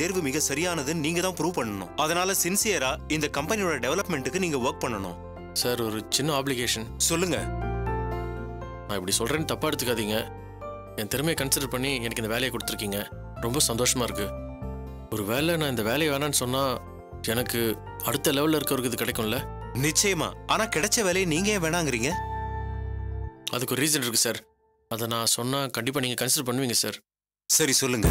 தேர்வு மிக சரியானதுன்னு நீங்க தான் ப்ரூவ் பண்ணணும் அதனால சின்சியரா இந்த கம்பெனியோட டெவலப்மெண்ட்டுக்கு நீங்க ஒர்க் பண்ணணும் சார் ஒரு சின்ன ஆப்ளிகேஷன் சொல்லுங்க நான் இப்படி சொல்கிறேன்னு தப்பாக எடுத்துக்காதீங்க என் திறமையை கன்சிடர் பண்ணி எனக்கு இந்த வேலையை கொடுத்துருக்கீங்க ரொம்ப சந்தோஷமாக இருக்கு ஒரு வேலை நான் இந்த வேலையை வேணான்னு சொன்னால் எனக்கு அடுத்த லெவலில் இருக்கிறவருக்கு இது கிடைக்கும்ல நிச்சயமா ஆனா கிடைச்ச வேலையை நீங்க ஏன் வேணாங்கிறீங்க அதுக்கு ஒரு ரீசன் இருக்குது சார் அதை நான் சொன்னால் கண்டிப்பாக நீங்கள் கன்சிடர் பண்ணுவீங்க சார் சரி சொல்லுங்க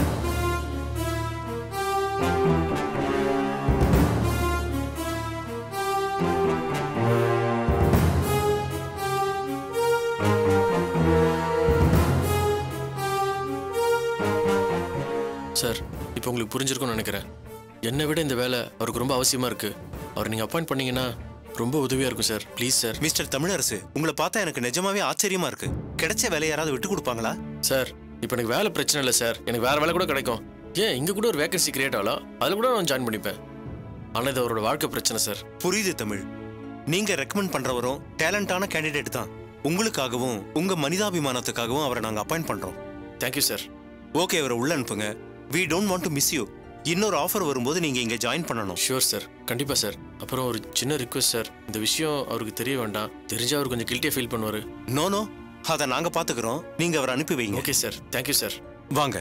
சார் இப்போ உங்களுக்கு புரிஞ்சிருக்கும்னு நினைக்கிறேன் என்னை விட இந்த வேலை அவருக்கு ரொம்ப அவசியமாக இருக்குது அவர் நீங்கள் அப்பாயிண்ட் பண்ணீங்கன்னா ரொம்ப உதவியாக இருக்கும் sir please sir mister Tamilarasu உங்களை பார்த்தா எனக்கு நிஜமாவே ஆச்சரியமா இருக்கு கிடைச்ச வேலையை யாராவது விட்டு கொடுப்பாங்களா சார் இப்போ எனக்கு வேலை பிரச்சனை இல்லை சார் எனக்கு வேற வேலை கூட கிடைக்கும் ஏன் இங்கே கூட ஒரு வேகன்சி கிரியேட் ஆகலாம் அதில் கூட நான் ஜாயின் பண்ணிப்பேன் ஆனால் இது அவரோட வாழ்க்கை பிரச்சனை சார் புரியுது தமிழ் நீங்க ரெக்கமெண்ட் பண்றவரும் டேலண்டான கேண்டிடேட் தான் உங்களுக்காகவும் உங்க மனிதாபிமானத்துக்காகவும் அவரை நாங்க அப்பாயிண்ட் பண்றோம் தேங்க்யூ சார் ஓகே அவரை உள்ள அனுப்புங்க we don't want to miss you இன்னொரு ஆஃபர் வரும்போது நீங்க இங்க ஜாயின் பண்ணணும் ஷூர் சார் கண்டிப்பாக சார் அப்புறம் ஒரு சின்ன ரிக்வெஸ்ட் சார் இந்த விஷயம் அவருக்கு தெரிய வேண்டாம் தெரிஞ்சா அவர் கொஞ்சம் கில்ட்டியாக ஃபீல் பண்ணுவார் நோ நோ அதை நாங்க பாத்துக்கிறோம் நீங்க அவரை அனுப்பி வைங்க ஓகே சார் தேங்க்யூ சார் வாங்க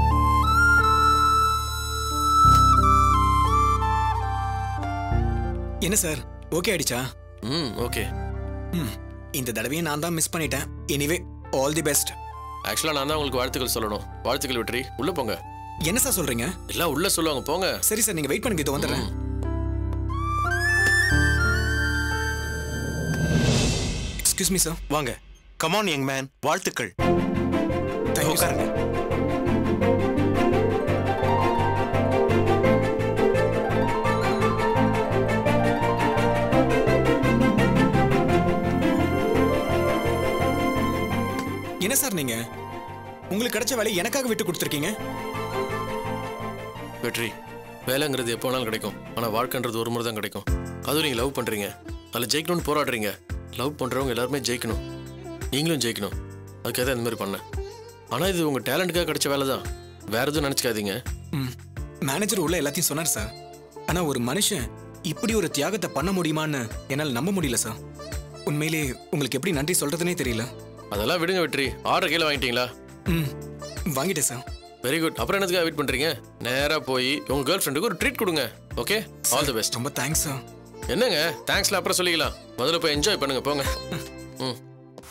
என்ன சார் ஓகே ஆயிடுச்சா ம் ஓகே ம் இந்த தடவையும் நான் தான் மிஸ் பண்ணிட்டேன் எனிவே ஆல் தி பெஸ்ட் ஆக்சுவலாக நான் தான் உங்களுக்கு வாழ்த்துக்கள் சொல்லணும் வாழ்த்துக்கள் வெற்றி உள்ளே போங்க என்ன சார் சொல்றீங்க எல்லாம் உள்ளே சொல்லுவாங்க போங்க சரி சார் நீங்க வெயிட் பண்ணுங்க இது வந்துடுறேன் எக்ஸ்கியூஸ் மீ சார் வாங்க கமான் யங் மேன் வாழ்த்துக்கள் தேங்க்யூ சார் உட்காருங்க என்ன சார் நீங்க உங்களுக்கு கிடைச்ச வேலையை எனக்காக விட்டு கொடுத்துருக்கீங்க வெற்றி வேலைங்கிறது எப்போ வேணாலும் கிடைக்கும் ஆனால் வாழ்க்கைன்றது ஒரு முறை தான் கிடைக்கும் அதுவும் நீங்கள் லவ் பண்ணுறீங்க அதில் ஜெயிக்கணும்னு போராடுறீங்க லவ் பண்ணுறவங்க எல்லாருமே ஜெயிக்கணும் நீங்களும் ஜெயிக்கணும் அதுக்காக தான் இந்த மாதிரி பண்ணேன் ஆனால் இது உங்கள் டேலண்ட்டுக்காக கிடைச்ச வேலை தான் வேற எதுவும் நினச்சிக்காதீங்க ம் மேனேஜர் உள்ள எல்லாத்தையும் சொன்னார் சார் ஆனா ஒரு மனுஷன் இப்படி ஒரு தியாகத்தை பண்ண முடியுமான்னு என்னால் நம்ப முடியல சார் உண்மையிலே உங்களுக்கு எப்படி நன்றி சொல்றதுனே தெரியல அதெல்லாம் விடுங்க வெற்றி ஆர்டர் கீழே வாங்கிட்டீங்களா ம் வாங்கிட்டேன் சார் வெரி குட் அப்புறம் என்னத்துக்காக வெயிட் பண்ணுறீங்க நேராக போய் உங்கள் கேர்ள் ஃப்ரெண்டுக்கு ஒரு ட்ரீட் கொடுங்க ஓகே ஆல் தி பெஸ்ட் ரொம்ப தேங்க்ஸ் சார் என்னங்க தேங்க்ஸ்ல அப்புறம் சொல்லிக்கலாம் முதல்ல போய் என்ஜாய் பண்ணுங்க போங்க ம்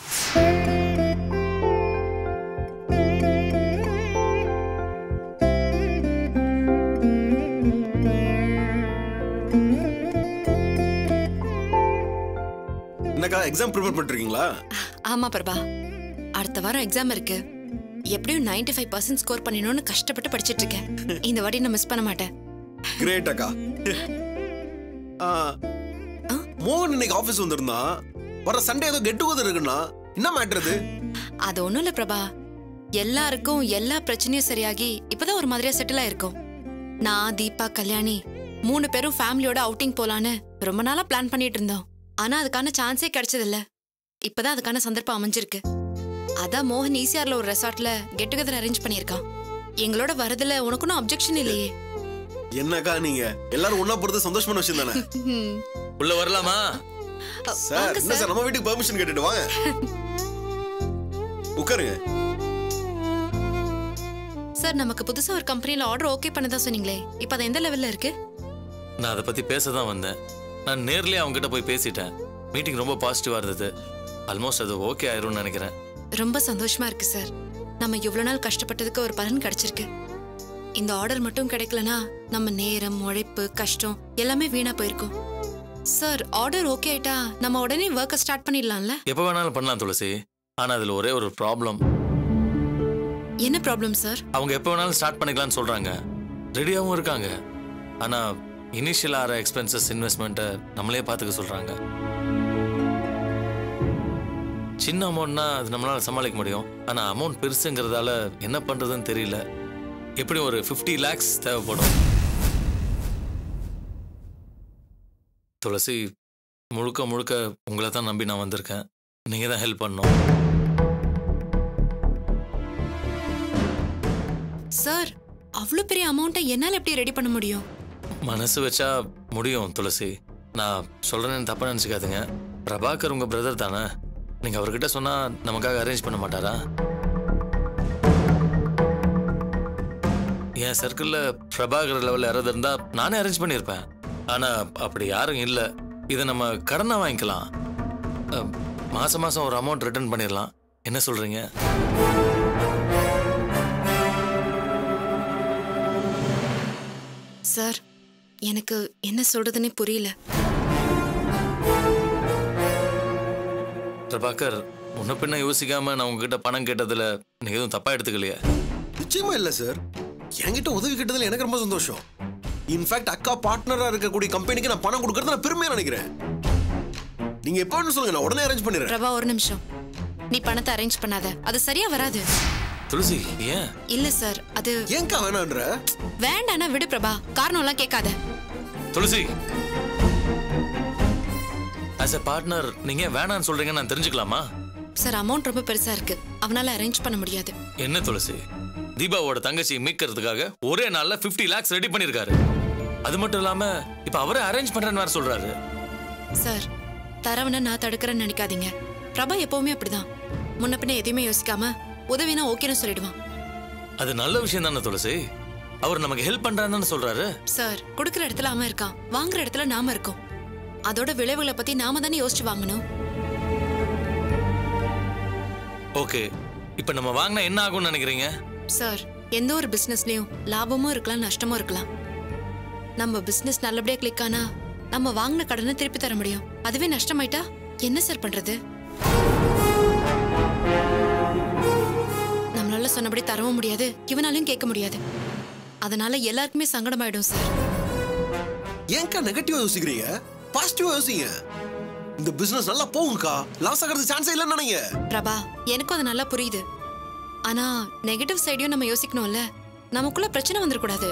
என்னக்கா எக்ஸாம் ப்ரிப்பேர் பண்ணிருக்கீங்களா ஆமா பிரபா அடுத்த வாரம் எக்ஸாம் இருக்கு எப்படியும் 95% ஃபைவ் பர்சன்ட் ஸ்கோர் பண்ணணும்னு கஷ்டப்பட்டு படிச்சிட்டு இருக்கேன் இந்த வாட்டி நான் மிஸ் பண்ண மாட்டேன் கிரேட் அக்கா ஆ, மோகன் இன்னைக்கு ஆபீஸ் வந்திருந்தான் வர சண்டே ஏதோ கெட் டுகெதர் இருக்குன்னா என்ன மேட்டர் இது அது ஒண்ணும் இல்ல பிரபா எல்லாருக்கும் எல்லா பிரச்சனையும் சரியாகி இப்பதான் ஒரு மாதிரியா செட்டில் ஆயிருக்கும் நான் தீபா கல்யாணி மூணு பேரும் ஃபேமிலியோட அவுட்டிங் போலான்னு ரொம்ப நாளா பிளான் பண்ணிட்டு இருந்தோம் ஆனா அதுக்கான சான்ஸே கிடைச்சதில்ல இப்பதான் அதுக்கான சந்தர்ப்பம் அமைஞ்சிருக்கு அதான் மோகன் ஈசிஆர்ல ஒரு ரெசார்ட்ல கெட் டுகெதர் அரேஞ்ச் பண்ணியிருக்கான் எங்களோட வரதுல உனக்கு ஒன்றும் அப்ஜெக்ஷன் இல்லையே என்னக்கா நீங்க எல்லாரும் ஒண்ணா போறது சந்தோஷமான விஷயம் தானே ம். உள்ள வரலாமா அ, சார் வாங்க என்ன சார் நம்ம வீட்டுக்கு பெர்மிஷன் கேட்டுட்டு வாங்க உட்காருங்க சார் நமக்கு புதுசா ஒரு கம்பெனில ஆர்டர் ஓகே பண்ணதா சொன்னீங்களே இப்போ அது எந்த லெவல்ல இருக்கு நான் அதை பத்தி பேச தான் வந்தேன் நான் நேர்லயே அவங்க கிட்ட போய் பேசிட்டேன் மீட்டிங் ரொம்ப பாசிட்டிவா இருந்தது ஆல்மோஸ்ட் அது ஓகே ஆயிரும்னு நினைக்கிறேன் ரொம்ப சந்தோஷமா இருக்கு சார் நம்ம இவ்வளவு நாள் கஷ்டப்பட்டதுக்கு ஒரு பலன் கிடைச்சிருக்கு இந்த ஆர்டர் மட்டும் கிடைக்கலனா நம்ம நேரம் உழைப்பு கஷ்டம் எல்லாமே வீணா போயிருக்கும் சார் ஆர்டர் ஓகே ஆயிட்டா நம்ம உடனே ஒர்க்கை ஸ்டார்ட் பண்ணிடலாம்ல எப்போ வேணாலும் பண்ணலாம் துளசி ஆனா அதுல ஒரே ஒரு ப்ராப்ளம் என்ன ப்ராப்ளம் சார் அவங்க எப்போ வேணாலும் ஸ்டார்ட் பண்ணிக்கலாம்னு சொல்றாங்க ரெடியாகவும் இருக்காங்க ஆனா இனிஷியல் ஆகிற எக்ஸ்பென்சஸ் இன்வெஸ்ட்மெண்ட்டை நம்மளே பார்த்துக்க சொல்றாங்க சின்ன அமௌண்ட்னா அது நம்மளால சமாளிக்க முடியும் ஆனா அமௌண்ட் பெருசுங்கிறதால என்ன பண்றதுன்னு தெரியல எப்படி ஒரு ஃபிஃப்டி லேக்ஸ் தேவைப்படும் துளசி முழுக்க முழுக்க உங்களை தான் நம்பி நான் வந்திருக்கேன் நீங்க தான் ஹெல்ப் பண்ணணும் சார் அவ்வளோ பெரிய அமௌண்ட்டை என்னால் எப்படி ரெடி பண்ண முடியும் மனசு வச்சா முடியும் துளசி நான் சொல்றேன்னு தப்பா நினச்சிக்காதுங்க பிரபாகர் உங்க பிரதர் தானே நீங்க அவர்கிட்ட சொன்னா நமக்காக அரேஞ்ச் பண்ண மாட்டாரா என் சர்க்கிளில் பிரபாகர் லெவலில் யாராவது இருந்தா நானே அரேஞ்ச் பண்ணியிருப்பேன் ஆனா அப்படி யாரும் இல்லை இதை நம்ம கடனா வாங்கிக்கலாம் அஹ், மாசம் மாசம் ஒரு அமௌண்ட் ரிட்டர்ன் பண்ணிடலாம் என்ன சொல்றீங்க சார் எனக்கு என்ன சொல்றதுன்னே புரியல பிரபாகர் முன்ன பின்ன யோசிக்காம நான் உங்ககிட்ட பணம் கேட்டதுல நீங்க எதுவும் தப்பா எடுத்துக்கலையே நிச்சயமா இல்ல சார் என்கிட்ட உதவி கேட்டதுல எனக்கு ரொம்ப சந்தோஷம் இன்ஃபேக்ட் அக்கா பார்ட்னரா இருக்கக்கூடிய கம்பெனிக்கு நான் பணம் கொடுக்கறது நான் பெருமையா நினைக்கிறேன் நீங்க எப்போ வேணும் சொல்லுங்க நான் உடனே அரேஞ்ச் பண்ணிடுறேன் பிரபா ஒரு நிமிஷம் நீ பணத்தை அரேஞ்ச் பண்ணாத அது சரியா வராது துளசி ஏன் இல்ல சார் அது ஏன்க்கா வேணான்ற வேண்டானா விடு பிரபா காரணம் எல்லாம் கேட்காத துளசி ஆஸ் எ பார்ட்னர் நீங்க ஏன் வேணாம்னு சொல்றீங்கன்னு நான் தெரிஞ்சுக்கலாமா சார் அமௌண்ட் ரொம்ப பெருசா இருக்கு அவனால அரேஞ்ச் பண்ண முடியாது என்ன துளசி தீபாவோட தங்கச்சி மீட்கிறதுக்காக ஒரே நாள்ல 50 லேக்ஸ் ரெடி பண்ணிருக்காரு அது மட்டும் இல்லாம இப்ப அவரே அரேஞ்ச் பண்றேன்னு வேற சொல்றாரு சார் தரவனை நான் தடுக்கிறேன்னு நினைக்காதீங்க பிரபா எப்பவுமே அப்படிதான் முன்ன பின்ன எதையுமே யோசிக்காம உதவினா ஓகேன்னு சொல்லிடுவான் அது நல்ல விஷயம் தானே துளசி அவர் நமக்கு ஹெல்ப் பண்றாருன்னு சொல்றாரு சார் கொடுக்குற இடத்துல அவன் இருக்கான் வாங்குற இடத்துல நாம இருக்கோம் அதோட விளைவுகளை பத்தி நாம தானே யோசிச்சு வாங்கணும் ஓகே இப்ப நம்ம வாங்கினா என்ன ஆகும்னு நினைக்கிறீங்க சார் எந்த ஒரு பிசினஸ்லயும் லாபமும் இருக்கலாம் நஷ்டமும் இருக்கலாம் நம்ம பிசினஸ் நல்லபடியா கிளிக் ஆனா நம்ம வாங்கின கடனை திருப்பி தர முடியும் அதுவே நஷ்டமாயிட்டா என்ன சார் பண்றது நம்மளால சொன்னபடி தரவும் முடியாது இவனாலையும் கேட்க முடியாது அதனால எல்லாருக்குமே சங்கடமாயிடும் சார் ஏன்க்கா நெகட்டிவா யோசிக்கிறீங்க பாசிட்டிவா யோசிங்க இந்த பிசினஸ் நல்லா போகும்க்கா லாஸ் ஆகிறது சான்ஸே இல்லைன்னு நினைங்க பிரபா எனக்கும் அது நல்லா புரியுது ஆனா நெகட்டிவ் சைடையும் நம்ம யோசிக்கணும்ல நமக்குள்ள பிரச்சனை வந்துடக்கூடாது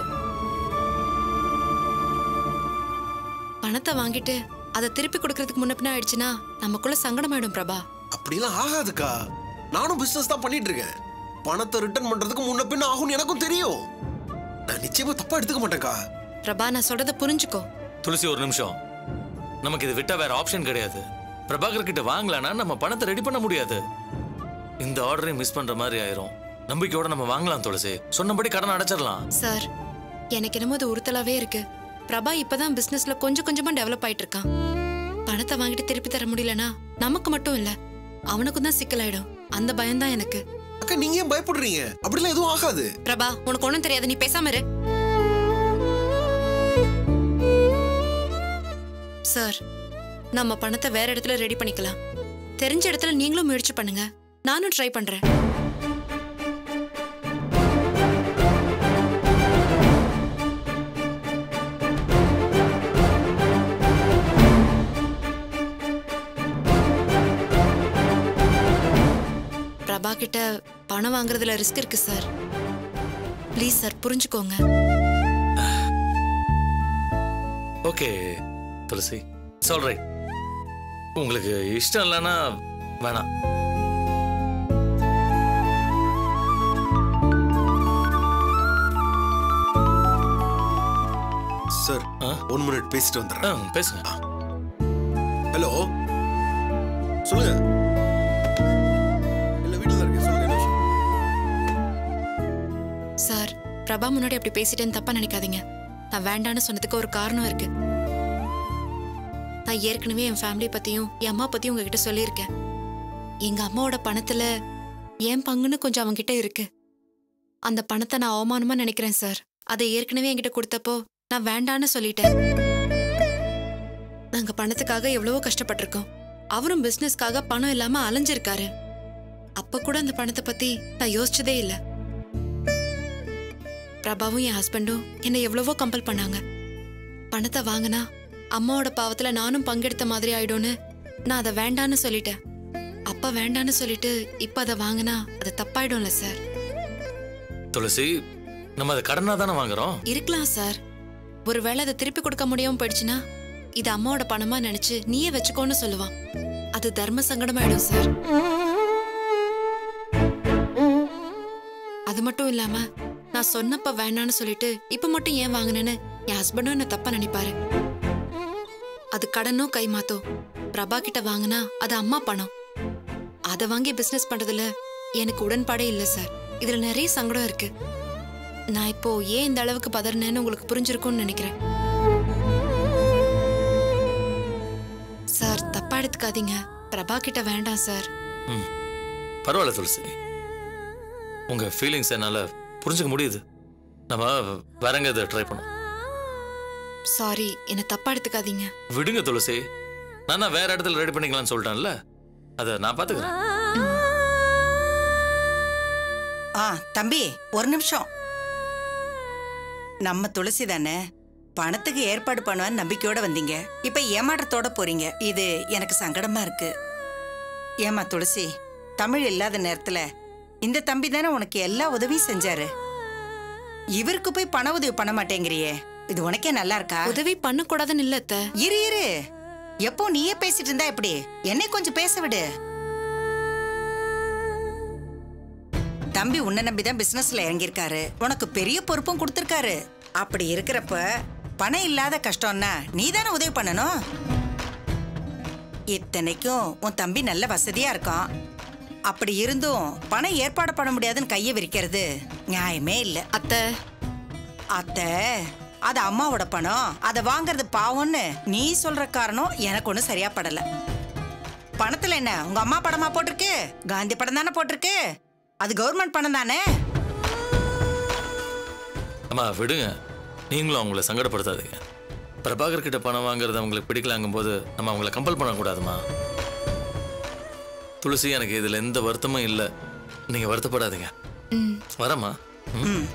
பணத்தை வாங்கிட்டு அதை திருப்பி கொடுக்கறதுக்கு முன்ன பின்ன ஆயிடுச்சுன்னா நமக்குள்ள சங்கடமாயிடும் பிரபா அப்படிலாம் ஆகாதுக்கா நானும் பிசினஸ் தான் பண்ணிட்டு இருக்கேன் பணத்தை ரிட்டர்ன் பண்றதுக்கு முன்ன பின்ன ஆகும்னு எனக்கும் தெரியும் நான் நிச்சயமா தப்பா எடுத்துக்க மாட்டேன்க்கா பிரபா நான் சொல்றத புரிஞ்சுக்கோ துளசி ஒரு நிமிஷம் நமக்கு இது விட்டா வேற ஆப்ஷன் கிடையாது பிரபாகர் கிட்ட வாங்கலாம்னா நம்ம பணத்தை ரெடி பண்ண முடியாது இந்த ஆர்டரையும் மிஸ் பண்ற மாதிரி ஆயிரும் நம்பிக்கையோட நம்ம வாங்கலாம் துளசி சொன்னபடி கடன் அடைச்சிடலாம் சார் எனக்கு என்னமோ அது உறுத்தலாவே இருக்கு பிரபா இப்பதான் பிசினஸ்ல கொஞ்சம் கொஞ்சமா டெவலப் ஆயிட்டு இருக்கான் பணத்தை வாங்கிட்டு திருப்பி தர முடியலனா நமக்கு மட்டும் இல்ல அவனுக்கும் தான் சிக்கலாயிடும் அந்த பயம்தான் எனக்கு அக்கா நீங்க ஏன் பயப்படுறீங்க அப்படிலாம் எதுவும் ஆகாது பிரபா உனக்கு ஒண்ணும் தெரியாது நீ பேசாம இரு சார் நம்ம பணத்தை வேற இடத்துல ரெடி பண்ணிக்கலாம் தெரிஞ்ச இடத்துல நீங்களும் முயற்சி பண்ணுங்க நானும் ட்ரை பண்றேன் பிரபா கிட்ட பணம் வாங்குறதுல ரிஸ்க் இருக்கு சார் ப்ளீஸ் சார் புரிஞ்சுக்கோங்க ஓகே துளசி சொல்றேன் உங்களுக்கு இஷ்டம் இல்லைன்னா வேணாம் சார் ஆ? ஒன் மினிட் பேசிட்டு ஆ, வந்துடுறேன் பேசுங்க ஹலோ சொல்லுங்க இல்ல வீட்டுல தான் இருக்கேன் சொல்லுங்க என்ன விஷயம்? சார் பிரபா முன்னாடி அப்படி பேசிட்டேன்னு தப்பா நினைக்காதீங்க நான் வேண்டான்னு சொன்னதுக்கு ஒரு காரணம் இருக்கு நான் ஏற்கனவே என் ஃபேமிலி பத்தியும் என் அம்மா பத்தியும் உங்ககிட்ட சொல்லியிருக்கேன் எங்க அம்மாவோட பணத்துல என் பங்குன்னு கொஞ்சம் அவங்கிட்ட இருக்கு அந்த பணத்தை நான் அவமானமா நினைக்கிறேன் சார் அதை ஏற்கனவே என்கிட்ட கொடுத்தப்போ நான் வேண்டான்னு சொல்லிட்டேன் நாங்க பணத்துக்காக எவ்வளவோ கஷ்டப்பட்டிருக்கோம் அவரும் பிசினஸ்க்காக பணம் இல்லாம அலைஞ்சிருக்காரு அப்ப கூட அந்த பணத்தை பத்தி நான் யோசிச்சதே இல்லை பிரபாவும் என் ஹஸ்பண்டும் என்னை எவ்வளவோ கம்பல் பண்ணாங்க பணத்தை வாங்கினா அம்மாவோட பாவத்துல நானும் பங்கெடுத்த மாதிரி ஆயிடும்னு நான் அதை வேண்டான்னு சொல்லிட்டேன் அப்பா வேண்டான்னு சொல்லிட்டு இப்ப அதை வாங்கினா அது தப்பாயிடும்ல சார் துளசி நம்ம அதை கடனா தானே வாங்குறோம் இருக்கலாம் சார் ஒருவேளை அதை திருப்பி கொடுக்க முடியாம போயிடுச்சுன்னா இது அம்மாவோட பணமா நினைச்சு நீயே வச்சுக்கோன்னு சொல்லுவான் அது தர்ம சங்கடமாயிடும் சார் அது மட்டும் இல்லாம நான் சொன்னப்ப வேணான்னு சொல்லிட்டு இப்ப மட்டும் ஏன் வாங்கினேன்னு என் ஹஸ்பண்டும் என்ன தப்பா நினைப்பாரு அது கடனோ கைமாத்தோ பிரபா கிட்ட வாங்கினா அது அம்மா பணம் அதை வாங்கி பிசினஸ் பண்றதுல எனக்கு உடன்பாடே இல்லை சார் இதுல நிறைய சங்கடம் இருக்கு நான் இப்போ ஏன் இந்த அளவுக்கு பதறினேன்னு உங்களுக்கு புரிஞ்சிருக்கும்னு நினைக்கிறேன் சார் தப்பா எடுத்துக்காதீங்க பிரபா கிட்ட வேண்டாம் சார் ம் பரவாயில்ல துளசி உங்க ஃபீலிங்ஸ் என்னால புரிஞ்சுக்க முடியுது நம்ம வேற எங்க இதை ட்ரை பண்ணோம் சாரி என்ன தப்பா எடுத்துக்காதீங்க விடுங்க துளசி நான் தான் வேற இடத்துல ரெடி பண்ணிக்கலாம்னு சொல்லிட்டேன்ல அதை நான் பாத்துக்கிறேன் ஆ தம்பி ஒரு நிமிஷம் நம்ம துளசி தானே பணத்துக்கு ஏற்பாடு பண்ணுவான்னு நம்பிக்கையோட வந்தீங்க இப்ப ஏமாற்றத்தோட போறீங்க இது எனக்கு சங்கடமா இருக்கு ஏமா துளசி தமிழ் இல்லாத நேரத்துல இந்த தம்பி தானே உனக்கு எல்லா உதவியும் செஞ்சாரு இவருக்கு போய் பண உதவி பண்ண மாட்டேங்கிறியே இது உனக்கே நல்லா இருக்கா உதவி பண்ணக்கூடாதுன்னு இல்ல அத்தை இரு இரு எப்போ நீயே பேசிட்டு இருந்தா எப்படி என்னை கொஞ்சம் பேச விடு தம்பி உன்னை நம்பிதான் பிசினஸ்ல இறங்கியிருக்காரு உனக்கு பெரிய பொறுப்பும் கொடுத்திருக்காரு அப்படி இருக்கிறப்ப பணம் இல்லாத கஷ்டம்னா நீ தானே உதவி பண்ணணும் இத்தனைக்கும் உன் தம்பி நல்ல வசதியா இருக்கான் அப்படி இருந்தும் பணம் ஏற்பாடு பண்ண முடியாதுன்னு கையை விரிக்கிறது நியாயமே இல்லை அத்தை அத்தை அது அம்மாவோட பணம் அதை வாங்குறது பாவம்னு நீ சொல்ற காரணம் எனக்கு ஒன்றும் சரியா படல பணத்துல என்ன உங்க அம்மா படமா போட்டிருக்கு காந்தி படம் தானே போட்டிருக்கு அது கவர்மெண்ட் பணம் தானே அம்மா விடுங்க நீங்களும் அவங்கள சங்கடப்படுத்தாதீங்க பிரபாகர் கிட்ட பணம் வாங்குறது அவங்களுக்கு பிடிக்கலாங்கும் போது நம்ம அவங்கள கம்பல் பண்ணக்கூடாதுமா துளசி எனக்கு இதுல எந்த வருத்தமும் இல்லை நீங்க வருத்தப்படாதீங்க ம் வரமா ம்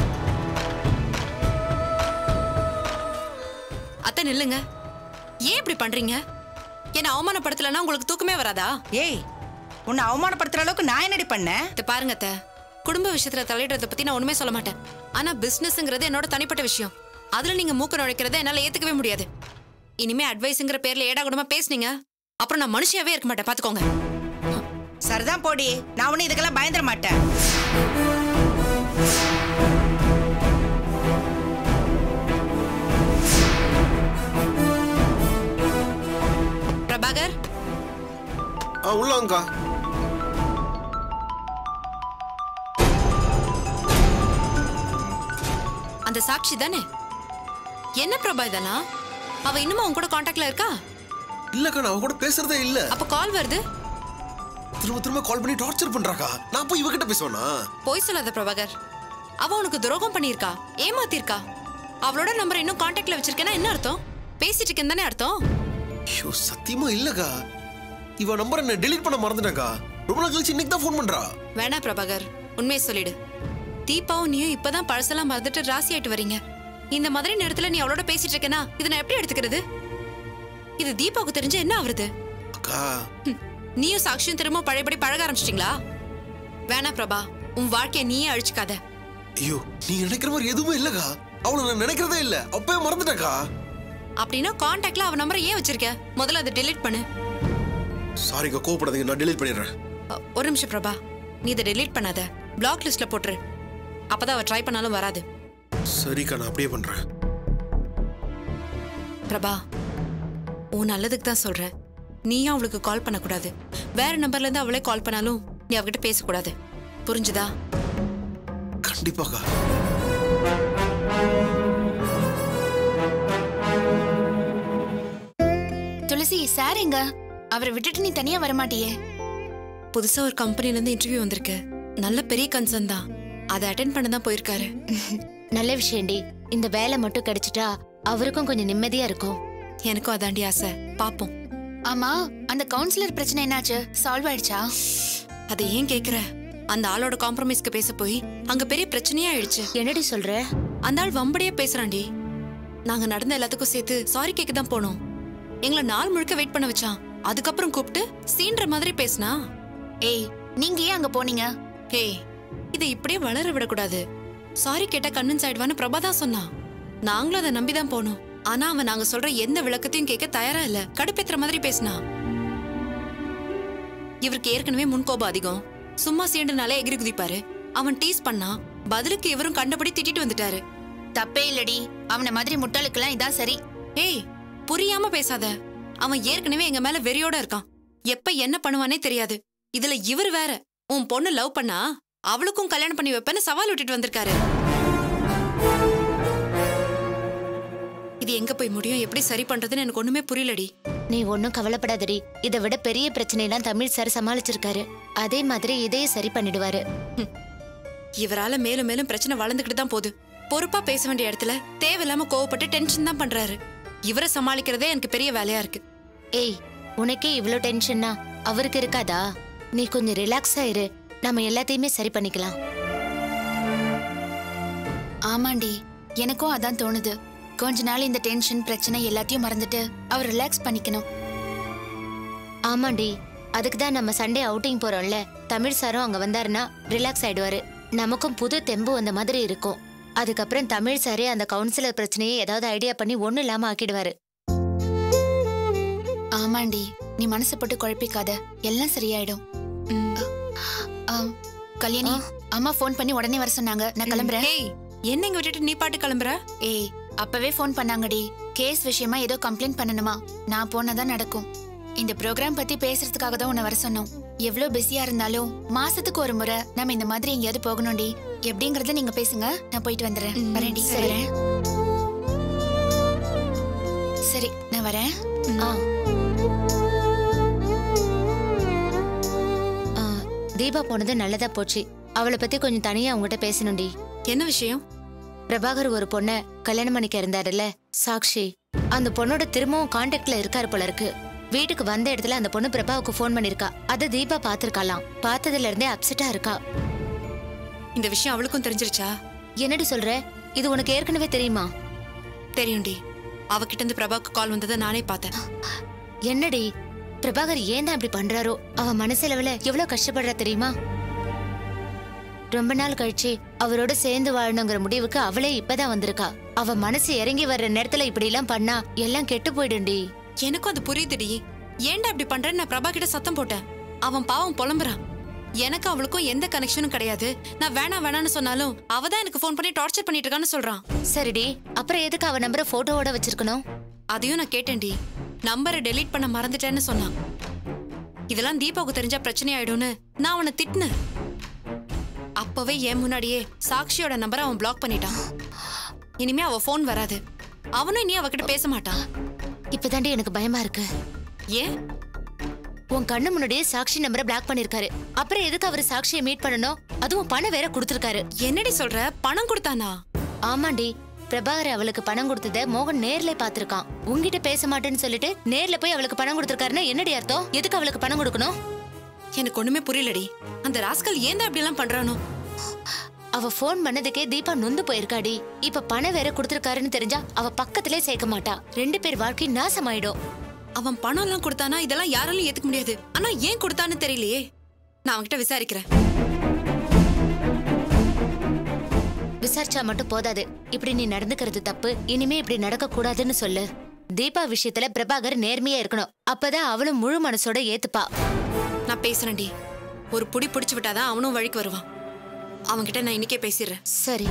அத்தை நில்லுங்க ஏன் இப்படி பண்றீங்க என்ன அவமானப்படுத்தலைன்னா உங்களுக்கு தூக்கமே வராதா ஏய் உன்னை அவமானப்படுத்துற அளவுக்கு நான் என்னடி பண்ணேன் இத பாருங்க அத்தை குடும்ப விஷயத்துல தலையிடுறத பத்தி நான் ஒண்ணுமே சொல்ல மாட்டேன் ஆனா பிசினஸ்ங்கிறது என்னோட தனிப்பட்ட விஷயம் அதுல நீங்க மூக்க நுழைக்கிறத என்னால ஏத்துக்கவே முடியாது இனிமே அட்வைஸ்ங்கிற பேர்ல ஏடா கூடமா பேசுனீங்க அப்புறம் நான் மனுஷியாவே இருக்க மாட்டேன் பாத்துக்கோங்க சரிதான் போடி நான் ஒன்னும் இதுக்கெல்லாம் பயந்துட மாட்டேன் பிரபாகர் ஆ உள்ளாங்கக்கா அந்த சாட்சி தானே என்ன பிரபா இதெல்லாம் அவ இன்னுமா உன் கூட காண்டாக்ட்ல இருக்கா இல்லக்கா நான் அவ கூட பேசுறதே இல்ல அப்ப கால் வருது திரும்ப திரும்ப கால் பண்ணி டார்ச்சர் பண்றாக்கா நான் போய் இவகிட்ட பேசுவேனா போய் சொல்லாத பிரபாகர் அவ உனக்கு துரோகம் பண்ணியிருக்கா ஏமாத்திருக்கா அவளோட நம்பர் இன்னும் காண்டாக்ட்ல வச்சிருக்கேன்னா என்ன அர்த்தம் பேசிட்டு இருக்கேன்னு தானே அர்த்தம் ஐயோ சத்தியமா இல்லக்கா இவ நம்பர் என்ன டெலீட் பண்ண மறந்துட்டேன்க்கா ரொம்ப நாள் கழிச்சு இன்னைக்கு தான் ஃபோன் பண்றா வேணா பிரபாகர் உண்மையை சொல்லிடு தீபாவும் நீயும் இப்பதான் பழசெல்லாம் மறந்துட்டு ராசி ஆயிட்டு வரீங்க இந்த மாதிரி நேரத்துல நீ அவளோட பேசிட்டு இருக்கேனா இதை நான் எப்படி எடுத்துக்கிறது இது தீபாவுக்கு தெரிஞ்ச என்ன ஆகுறது அக்கா ஹம், நீயும் சாட்சியும் திரும்ப பழையபடி பழக ஆரம்பிச்சிட்டீங்களா வேணா பிரபா உன் வாழ்க்கைய நீயே அழிச்சுக்காத ஐயோ நீங்க நினைக்கிற மாதிரி எதுவுமே இல்லக்கா அவளை நான் நினைக்கிறதே இல்ல அப்பவே மறந்துட்டேன்க்கா அப்படின்னா காண்டாக்ட்ல அவ நம்பரை ஏன் வச்சிருக்க முதல்ல அதை டெலீட் பண்ணு சாரிக்கா கோவப்படாதீங்க நான் டெலீட் பண்ணிடுறேன் அ, ஒரு நிமிஷம் பிரபா நீ இதை டெலீட் பண்ணாத பிளாக் லிஸ்ட்ல போட்டுரு அப்பதான் அவ ட்ரை பண்ணாலும் வராது சரிக்கா நான் அப்படியே பண்றேன் பிரபா உன் நல்லதுக்கு தான் சொல்றேன் நீயும் அவளுக்கு கால் பண்ணக்கூடாது வேற நம்பர்ல இருந்து அவளே கால் பண்ணாலும் நீ அவகிட்ட பேசக்கூடாது புரிஞ்சுதா கண்டிப்பாக்கா துளசி சார் எங்க அவரை விட்டுட்டு நீ தனியா வரமாட்டியே புதுசா ஒரு கம்பெனில இருந்து இன்டர்வியூ வந்திருக்கு நல்ல பெரிய கன்சர்ன் தான் அதை அட்டென்ட் பண்ண தான் போயிருக்காரு நல்ல விஷயம்டி இந்த வேலை மட்டும் கிடைச்சிட்டா அவருக்கும் கொஞ்சம் நிம்மதியா இருக்கும் எனக்கும் அதாண்டி ஆசை பாப்போம் ஆமா அந்த கவுன்சிலர் பிரச்சனை என்னாச்சு சால்வ் ஆயிடுச்சா அதை ஏன் கேக்குற அந்த ஆளோட காம்ப்ரமைஸ்க்கு பேச போய் அங்க பெரிய பிரச்சனையே ஆயிடுச்சு என்னடி சொல்ற அந்த ஆள் வம்படியா பேசுறான்டி நாங்க நடந்த எல்லாத்துக்கும் சேர்த்து சாரி கேட்க தான் போனோம் எங்களை நாள் முழுக்க வெயிட் பண்ண வச்சான் அதுக்கப்புறம் கூப்பிட்டு சீன்ற மாதிரி பேசினா ஏய் நீங்க ஏன் அங்க போனீங்க ஏய் இதை இப்படியே வளர விடக்கூடாது சாரி கேட்டா கன்வின்ஸ் ஆயிடுவான்னு பிரபா தான் சொன்னான் நாங்களும் அதை நம்பி தான் போனோம் ஆனா அவன் நாங்க சொல்ற எந்த விளக்கத்தையும் கேட்க தயாரா இல்ல கடுப்பேத்துற மாதிரி பேசினா இவருக்கு ஏற்கனவே முன்கோபம் அதிகம் சும்மா சீண்டுனாலே எகிரி குதிப்பாரு அவன் டீஸ் பண்ணா பதிலுக்கு இவரும் கண்டபடி திட்டிட்டு வந்துட்டாரு தப்பே இல்லடி அவன மாதிரி முட்டாளுக்கெல்லாம் இதான் சரி ஏய் புரியாம பேசாத அவன் ஏற்கனவே எங்க மேல வெறியோட இருக்கான் எப்ப என்ன பண்ணுவானே தெரியாது இதுல இவர் வேற உன் பொண்ணு லவ் பண்ணா அவளுக்கும் கல்யாணம் பண்ணி வைப்பேன்னு சவால் விட்டுட்டு வந்திருக்காரு இது எங்க போய் முடியும் எப்படி சரி பண்றதுன்னு எனக்கு ஒண்ணுமே புரியலடி நீ ஒன்னும் கவலைப்படாதடி இதை விட பெரிய பிரச்சனையெல்லாம் தமிழ் சார் சமாளிச்சிருக்காரு அதே மாதிரி இதையும் சரி பண்ணிடுவாரு இவரால மேலும் மேலும் பிரச்சனை வளர்ந்துகிட்டு தான் போகுது பொறுப்பா பேச வேண்டிய இடத்துல தேவையில்லாம கோவப்பட்டு டென்ஷன் தான் பண்றாரு இவரை சமாளிக்கிறதே எனக்கு பெரிய வேலையா இருக்கு ஏய் உனக்கே இவ்ளோ டென்ஷன்னா அவருக்கு இருக்காதா நீ கொஞ்சம் ரிலாக்ஸா இரு நம்ம எல்லாத்தையுமே சரி பண்ணிக்கலாம் ஆமாண்டி எனக்கும் அதான் தோணுது கொஞ்ச நாள் இந்த டென்ஷன் பிரச்சனை எல்லாத்தையும் மறந்துட்டு அவர் ரிலாக்ஸ் பண்ணிக்கணும் ஆமாண்டி அதுக்கு தான் நம்ம சண்டே அவுட்டிங் போறோம்ல தமிழ் சாரும் அங்க வந்தாருன்னா ரிலாக்ஸ் ஆயிடுவாரு நமக்கும் புது தெம்பு வந்த மாதிரி இருக்கும் அதுக்கப்புறம் தமிழ் சாரே அந்த கவுன்சிலர் பிரச்சனையை ஏதாவது ஐடியா பண்ணி ஒண்ணும் இல்லாம ஆக்கிடுவாரு ஆமாண்டி நீ மனசு போட்டு குழப்பிக்காத எல்லாம் சரியாயிடும் ஆம், கல்யாணி அம்மா ஃபோன் பண்ணி உடனே வர சொன்னாங்க நான் கிளம்புறேன் ஏய் என்ன இங்க விட்டுட்டு நீ பாட்டு கிளம்புற ஏய் அப்பவே ஃபோன் பண்ணாங்கடி கேஸ் விஷயமா ஏதோ கம்ப்ளைண்ட் பண்ணணுமா நான் போனதான் நடக்கும் இந்த ப்ரோக்ராம் பத்தி பேசுறதுக்காக தான் உன்னை வர சொன்னோம் எவ்வளவு பிஸியா இருந்தாலும் மாசத்துக்கு ஒரு முறை நம்ம இந்த மாதிரி எங்கேயாவது போகணும்டி எப்படிங்கறத நீங்க பேசுங்க நான் போயிட்டு வந்துடுறேன் ம், வரேன்டி சரி. வரேன் சரி நான் வரேன் ஆ. ஆ, தீபா போனது நல்லதா போச்சு அவளை பத்தி கொஞ்சம் தனியா உங்ககிட்ட பேசணும்டி என்ன விஷயம் பிரபாகர் ஒரு பொண்ண கல்யாணம் பண்ணிக்க இருந்தாருல்ல சாக்ஷி அந்த பொண்ணோட திரும்பவும் கான்டாக்ட்ல இருக்காரு போல இருக்கு வீட்டுக்கு வந்த இடத்துல அந்த பொண்ணு பிரபாவுக்கு ஃபோன் பண்ணிருக்கா அத தீபா பாத்திருக்காளாம் பார்த்ததுல இருந்தே அப்செட்டா இருக்கா இந்த விஷயம் அவளுக்கும் தெரிஞ்சிருச்சா என்னடி சொல்ற இது உனக்கு ஏற்கனவே தெரியுமா தெரியும்டி அவகிட்ட இருந்து பிரபாக்கு கால் வந்ததை நானே பார்த்தேன் என்னடி பிரபாகர் ஏன் தான் இப்படி பண்றாரோ அவ மனசளவுல எவ்வளவு கஷ்டப்படுறா தெரியுமா ரொம்ப நாள் கழிச்சு அவரோட சேர்ந்து வாழணுங்கிற முடிவுக்கு அவளே இப்பதான் வந்திருக்கா அவ மனசு இறங்கி வர்ற நேரத்துல இப்படி எல்லாம் பண்ணா எல்லாம் கெட்டு போயிடும்டி எனக்கும் அது புரியுதுடி ஏன்டா இப்படி பண்றேன்னு நான் பிரபா கிட்ட சத்தம் போட்டேன் அவன் பாவம் புலம்புறான் எனக்கு அவளுக்கும் எந்த கனெக்ஷனும் கிடையாது நான் வேணாம் வேணாம்னு சொன்னாலும் அவ தான் எனக்கு ஃபோன் பண்ணி டார்ச்சர் பண்ணிட்டு இருக்கான்னு சொல்றான் சரிடி அப்புறம் எதுக்கு அவ நம்பரை போட்டோவோட வச்சிருக்கணும் அதையும் நான் கேட்டேன்டி நம்பரை டெலீட் பண்ண மறந்துட்டேன்னு சொன்னான் இதெல்லாம் தீபாவுக்கு தெரிஞ்சா பிரச்சனை ஆயிடும்னு நான் அவனை திட்டினேன் அப்பவே என் முன்னாடியே சாக்ஷியோட நம்பரை அவன் பிளாக் பண்ணிட்டான் இனிமே அவ ஃபோன் வராது அவனும் இனி அவகிட்ட பேச மாட்டான் இப்பதாண்டி எனக்கு பயமா இருக்கு ஏன் உன் கண்ணு முன்னாடியே சாக்ஷி நம்பரை பிளாக் பண்ணிருக்காரு அப்புறம் எதுக்கு அவர் சாக்ஷியை மீட் பண்ணணும் அதுவும் பணம் வேற கொடுத்திருக்காரு என்னடி சொல்ற பணம் கொடுத்தானா ஆமாண்டி பிரபாகர் அவளுக்கு பணம் கொடுத்தத மோகன் நேர்ல பாத்திருக்கான் உன்கிட்ட பேச மாட்டேன்னு சொல்லிட்டு நேர்ல போய் அவளுக்கு பணம் கொடுத்திருக்காருன்னா என்னடி அர்த்தம் எதுக்கு அவளுக்கு பணம் கொடுக்கணும் எனக்கு ஒண்ணுமே புரியலடி அந்த ராஸ்கல் ஏன் தான் இப்படி எல்லாம் பண்றானோ அவ ஃபோன் பண்ணதுக்கே தீபா நொந்து போயிருக்காடி இப்ப பணம் வேற கொடுத்திருக்காருன்னு தெரிஞ்சா அவ பக்கத்திலே சேர்க்க மாட்டா ரெண்டு பேர் வாழ்க்கை நாசமாயிடும் அவன் பணம் எல்லாம் கொடுத்தானா இதெல்லாம் யாராலும் ஏத்துக்க முடியாது ஆனா ஏன் கொடுத்தான்னு தெரியலையே நான் அவன்கிட்ட விசாரிக்கிறேன் விசாரிச்சா மட்டும் போதாது இப்படி நீ நடந்துக்கிறது தப்பு இனிமே இப்படி நடக்க கூடாதுன்னு சொல்லு தீபா விஷயத்துல பிரபாகர் நேர்மையா இருக்கணும் அப்பதான் அவளும் முழு மனசோட ஏத்துப்பா நான் பேசுறேன்டி ஒரு புடி பிடிச்சு விட்டாதான் அவனும் வழிக்கு வருவான் அவன்கிட்ட நான் இன்னைக்கே பேசிடுறேன் சரி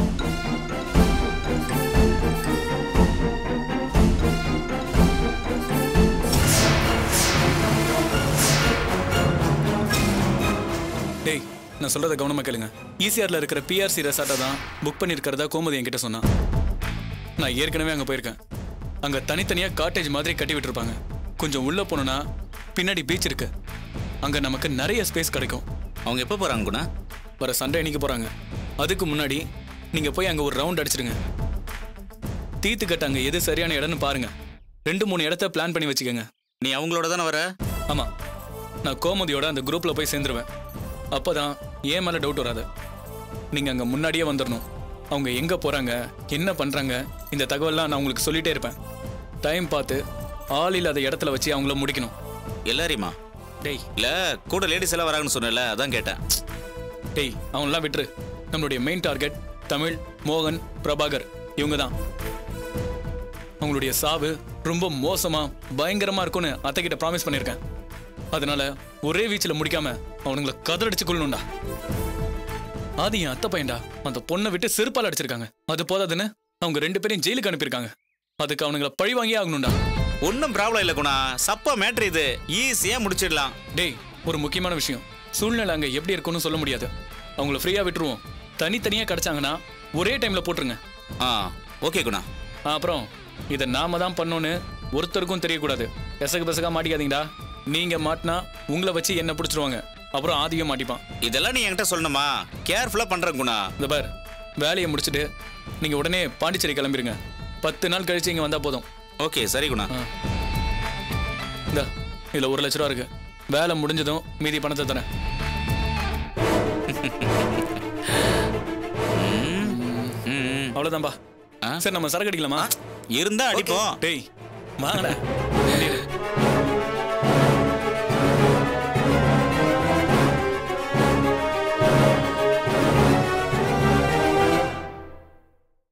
டேய் நான் சொல்றத கவனமா கேளுங்க ஈசிஆர்ல இருக்கிற பிஆர்சி ரெசார்ட்டை தான் புக் பண்ணியிருக்கிறதா கோமதி என்கிட்ட சொன்னான் நான் ஏற்கனவே அங்க போயிருக்கேன் அங்க தனித்தனியா காட்டேஜ் மாதிரி கட்டி விட்டுருப்பாங்க கொஞ்சம் உள்ள போனோம்னா பின்னாடி பீச் இருக்கு அங்க நமக்கு நிறைய ஸ்பேஸ் கிடைக்கும் அவங்க எப்போ போகிறாங்க குணா வர சண்டே அன்னைக்கு போறாங்க அதுக்கு முன்னாடி நீங்க போய் அங்க ஒரு ரவுண்ட் அடிச்சிடுங்க தீத்து கட்ட அங்க எது சரியான இடம்னு பாருங்க ரெண்டு மூணு இடத்த பிளான் பண்ணி வச்சுக்கோங்க நீ அவங்களோட தானே வர ஆமா நான் கோமதியோட அந்த குரூப்ல போய் சேர்ந்துருவேன் அப்பதான் ஏன் மேல டவுட் வராது நீங்க அங்க முன்னாடியே வந்துடணும் அவங்க எங்க போறாங்க என்ன பண்றாங்க இந்த தகவல்லாம் நான் உங்களுக்கு சொல்லிட்டே இருப்பேன் டைம் பார்த்து ஆள் இல்லாத இடத்துல வச்சு அவங்கள முடிக்கணும் எல்லாரையுமா டேய் இல்லை கூட லேடிஸ் எல்லாம் வராங்கன்னு சொன்னேன்ல அதான் கேட்டேன் டேய் அவங்களாம் விட்டுரு நம்மளுடைய மெயின் டார்கெட் தமிழ் மோகன் பிரபாகர் இவங்க தான் அவங்களுடைய சாவு ரொம்ப மோசமா பயங்கரமா இருக்கும்னு அத்தைக்கிட்ட ப்ராமிஸ் பண்ணியிருக்கேன் அதனால ஒரே வீச்சில் முடிக்காம அவனுங்களை கதறடிச்சு கொள்ளணும்டா ஆதி என் அத்தை பையன்டா அந்த பொண்ணை விட்டு செருப்பால் அடிச்சிருக்காங்க அது போதாதுன்னு அவங்க ரெண்டு பேரையும் ஜெயிலுக்கு அனுப்பியிருக்காங்க அதுக்கு அவனுங்களை பழி வாங்கியே ஆகணும்டா ஒன்றும் ப்ராப்ளம் இல்லை குணா சப்பா மேட்ரு இது ஈஸியா முடிச்சிடலாம் டேய் ஒரு முக்கியமான விஷயம் சூழ்நிலை அங்க எப்படி இருக்கும்னு சொல்ல முடியாது அவங்கள ஃப்ரீயா விட்டுருவோம் தனித்தனியா கிடைச்சாங்கன்னா ஒரே டைம்ல போட்டுருங்க ஆ ஓகே குணா ஆ, அப்புறம் இதை நாம தான் பண்ணோன்னு ஒருத்தருக்கும் தெரியக்கூடாது பெசக பெசகா மாட்டிக்காதீங்கடா நீங்க மாட்டினா உங்களை வச்சு என்ன பிடிச்சிருவாங்க அப்புறம் ஆதியும் மாட்டிப்பான் இதெல்லாம் நீ என்கிட்ட சொல்லணுமா கேர்ஃபுல்லா பண்றேன் குணா இந்த பார் வேலையை முடிச்சுட்டு நீங்க உடனே பாண்டிச்சேரி கிளம்பிருங்க பத்து நாள் கழிச்சு இங்க வந்தா போதும் ஓகே சரி குணா இந்த இதுல ஒரு லட்ச ரூபா இருக்கு வேலை முடிஞ்சதும் மீதி பணத்தை தரேன் ம், அவ்வளவுதான்பா ஆ? சரி நம்ம சரக்கு அடிக்கலாமா இருந்தா அடிப்போம் டேய் வாங்கடா